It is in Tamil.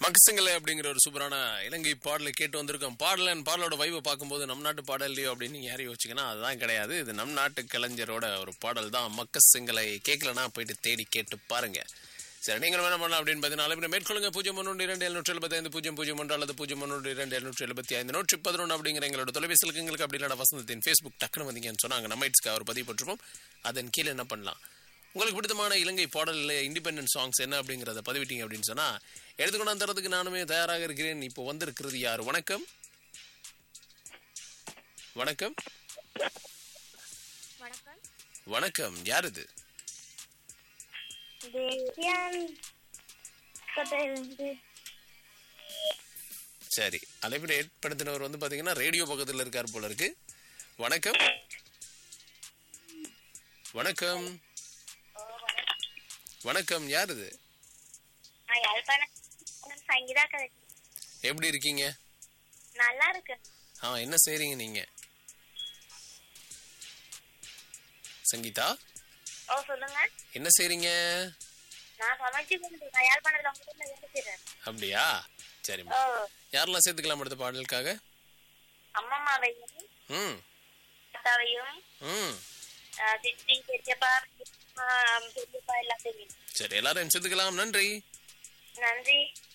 பக்கசங்கலை அப்படிங்கிற ஒரு சூப்பரான இலங்கை பாடலை கேட்டு வந்திருக்கோம் பாடல் and பாடலோட வைவை பார்க்கும்போது நம் நாட்டு பாடல் இல்லையோ அப்படின்னு நீங்க யாரையும் யோசிச்சிங்கன்னா அதுதான் கிடையாது இது நம் நாட்டு கலைஞரோட ஒரு பாடல் தான் மக்கசங்களை கேட்கலனா போயிட்டு தேடி கேட்டு பாருங்க சரி நீங்கள் என்ன பண்ணலாம் அப்படின்னு பார்த்தீங்கன்னா அழைப்பினை மேற்கொள்ளுங்க பூஜ்ஜியம் ஒன்று இரண்டு எழுநூற்றி எழுபத்தைந்து பூஜ்ஜியம் பூஜ்ஜியம் ஒன்று அல்லது பூஜ்ஜியம் ஒன்று இரண்டு எழுநூற்றி எழுபத்தி ஐந்து நூற்றி பதினொன்று அப்படிங்கிற எங்களோட தொலைபேசி இலக்கங்களுக்கு அப்படி இல்லைனா வசந்தத்தின் ஃபேஸ்புக் டக்குனு வந்தீங்கன்னு சொன்னாங்க நம்ம இட்ஸ்க்கு ஒரு பதிவு போட்டிருப்போம் அதன் கீழே என்ன பண்ணலாம் உங்களுக்கு பிடித்தமான இலங்கை பாடல் இண்டிபெண்டன்ட் சாங்ஸ் என்ன அப்படிங்கறத பதிவிட்டீங்க அப்படின்னு சொன்னா எடுத்துக்கொண்டு தரதுக்கு நானுமே தயாராக இருக்கிறேன் இப்போ வந்திருக்கிறது யார் வணக்கம் வணக்கம் வணக்கம் வணக்கம் யார் இது தேசியான் கொட்டையிலிருந்து சரி அழைப்பினை ஏற்படுத்தினவர் வந்து பாத்தீங்கன்னா ரேடியோ பக்கத்துல இருக்கார் போல இருக்கு வணக்கம் வணக்கம் வணக்கம் யார் இது நான் யாழ்ப்பாணம் சங்கீதா கதை எப்படி இருக்கீங்க நல்லா இருக்கு ஆ என்ன செய்றீங்க நீங்க சங்கீதா ஓ சொல்லுங்க என்ன செய்றீங்க நான் சமைச்சு கொண்டு நான் யாழ்ப்பாணத்துல உங்க வீட்டுல வேலை செய்றேன் அப்படியா சரிம்மா ஓ யாரெல்லாம் சேர்த்துக்கலாம் அடுத்த பாடலுக்காக அம்மம்மாவையும் ம் அத்தாவையும் ம் ஆ, சித்தி பெரியப்பா பெரியப்பா பெரியப்பா எல்லாத்தையும் சரி எல்லாரும் சேர்த்துக்கலாம் நன்றி நன்றி